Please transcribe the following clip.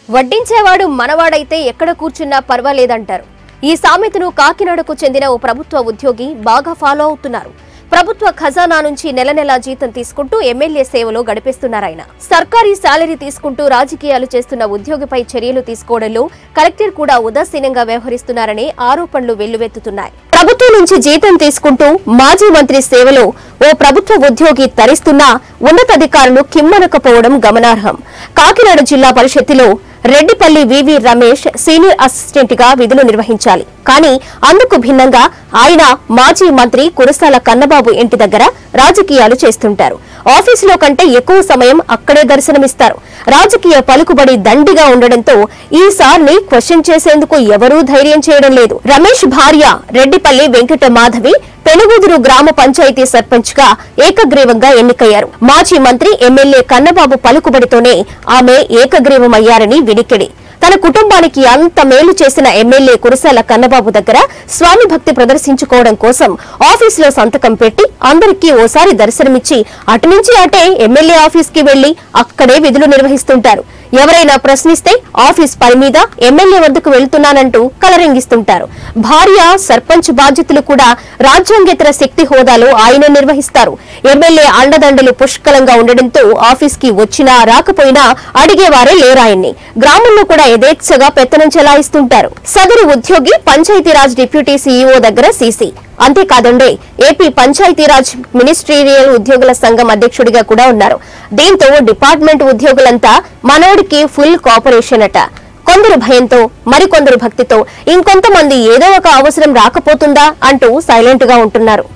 వడ్డించేవాడు మనవాడైతే ఎక్కడ కూర్చున్నా పర్వాలేదంటారు ఈ సామెతను కాకినాడకు చెందిన ఓ ప్రభుత్వ ఉద్యోగి బాగా ఫాలో అవుతున్నారు ప్రభుత్వ ఖజానా నుంచి నెల నెలా జీతం తీసుకుంటూ ఎమ్మెల్యే సేవలో గడిపేస్తున్నారాయన సర్కారీ శాలరీ తీసుకుంటూ రాజకీయాలు చేస్తున్న ఉద్యోగిపై చర్యలు తీసుకోవడంలో కలెక్టర్ కూడా ఉదాసీనంగా వ్యవహరిస్తున్నారనే ఆరోపణలు వెల్లువెత్తుతున్నాయి ప్రభుత్వం నుంచి జీతం తీసుకుంటూ మాజీ మంత్రి సేవలో ఓ ప్రభుత్వ ఉద్యోగి తరిస్తున్నా ఉన్నతాధికారులు కిమ్మనకపోవడం గమనార్హం కాకినాడ జిల్లా పరిషత్తులో Reddipalli VV Ramesh senior assistant గా విధులు నిర్వహించాలి కానీ అందుకు భిన్నంగా ఆయన మాజీ మంత్రి కురసాల కన్నబాబు ఇంటి దగ్గర రాజకీయాలు చేస్తుంటారు ఆఫీసులో కంటే ఎక్కువ సమయం అక్కడే దర్శనమిస్తారు రాజకీయ పలుకుబడి దండిగా ఉండడంతో ఈ సార్ని క్వశ్చన్ చేసేందుకు ఎవరూ ధైర్యం చేయడం లేదు రమేష్ భార్య రెడ్డిపల్లి వెంకట మాధవి పెనుగుదురు గ్రామ పంచాయతీ సర్పంచ్ గా ఏకగ్రీవంగా ఎన్నికయ్యారు మాజీ మంత్రి ఎమ్మెల్యే కన్నబాబు పలుకుబడితోనే ఆమె ఏకగ్రీవమయ్యారని వినికిడి తన కుటుంబానికి అంత మేలు చేసిన ఎమ్మెల్యే కురసాల కన్నబాబు దగ్గర స్వామి భక్తి ప్రదర్శించుకోవడం కోసం ఆఫీసులో సంతకం పెట్టి అందరికీ ఓసారి దర్శనమిచ్చి అటు నుంచి అటే ఎమ్మెల్యే ఆఫీస్ కి వెళ్లి అక్కడే విధులు నిర్వహిస్తుంటారు ఎవరైనా ప్రశ్నిస్తే ఆఫీస్ పని మీద ఎమ్మెల్యే వద్దకు వెళ్తున్నానంటూ కలరింగిస్తుంటారు భార్య సర్పంచ్ బాధ్యతలు కూడా రాజ్యాంగేతర శక్తి హోదాలో ఆయన నిర్వహిస్తారు ఎమ్మెల్యే అండదండలు పుష్కలంగా ఉండడంతో ఆఫీస్ కి వచ్చినా రాకపోయినా అడిగేవారే లేరాయన్ని గ్రామంలో కూడా యథేచ్ఛగా పెత్తనం చెలాయిస్తుంటారు సదరు ఉద్యోగి పంచాయతీరాజ్ డిప్యూటీ సీఈఓ దగ్గర సీసీ అంతేకాదండే ఏపీ పంచాయతీరాజ్ మినిస్ట్రీరియల్ ఉద్యోగుల సంఘం అధ్యక్షుడిగా కూడా ఉన్నారు దీంతో డిపార్ట్మెంట్ ఉద్యోగులంతా మనోడికి ఫుల్ కోఆపరేషన్ అట కొందరు భయంతో మరికొందరు భక్తితో ఇంకొంతమంది ఏదో ఒక అవసరం రాకపోతుందా అంటూ సైలెంట్ గా ఉంటున్నారు